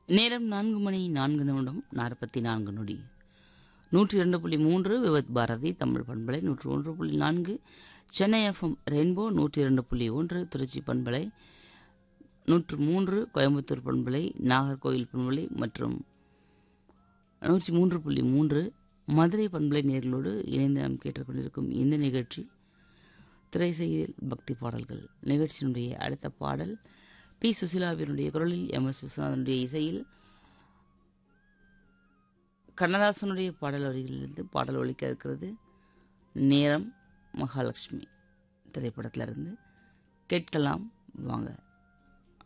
நேரம் நான்கு மணி நான்கு நிமிடம் நாற்பத்தி நான்கு நொடி நூற்றி இரண்டு புள்ளி மூன்று விவத் பாரதி தமிழ் பண்பலை நூற்று ஒன்று புள்ளி நான்கு சென்னை எஃப்எம் ரெயின்போ நூற்றி இரண்டு புள்ளி ஒன்று திருச்சி பண்பலை நூற்று மூன்று கோயம்புத்தூர் பண்பலை நாகர்கோயில் பண்பலை மற்றும் நூற்றி மூன்று புள்ளி மூன்று மதுரை பண்பலை நேர்களோடு இணைந்து நாம் கேட்டுக்கொண்டிருக்கும் இந்த நிகழ்ச்சி திரைசெய்தியில் பக்தி பாடல்கள் நிகழ்ச்சியினுடைய அடுத்த பாடல் பி சுசிலாவினுடைய குரலில் எம் எஸ் விஸ்வநாதனுடைய இசையில் கண்ணதாசனுடைய பாடல் வரிகளிலிருந்து பாடல் ஒலிக்க இருக்கிறது நேரம் மகாலட்சுமி திரைப்படத்திலிருந்து கேட்கலாம் வாங்க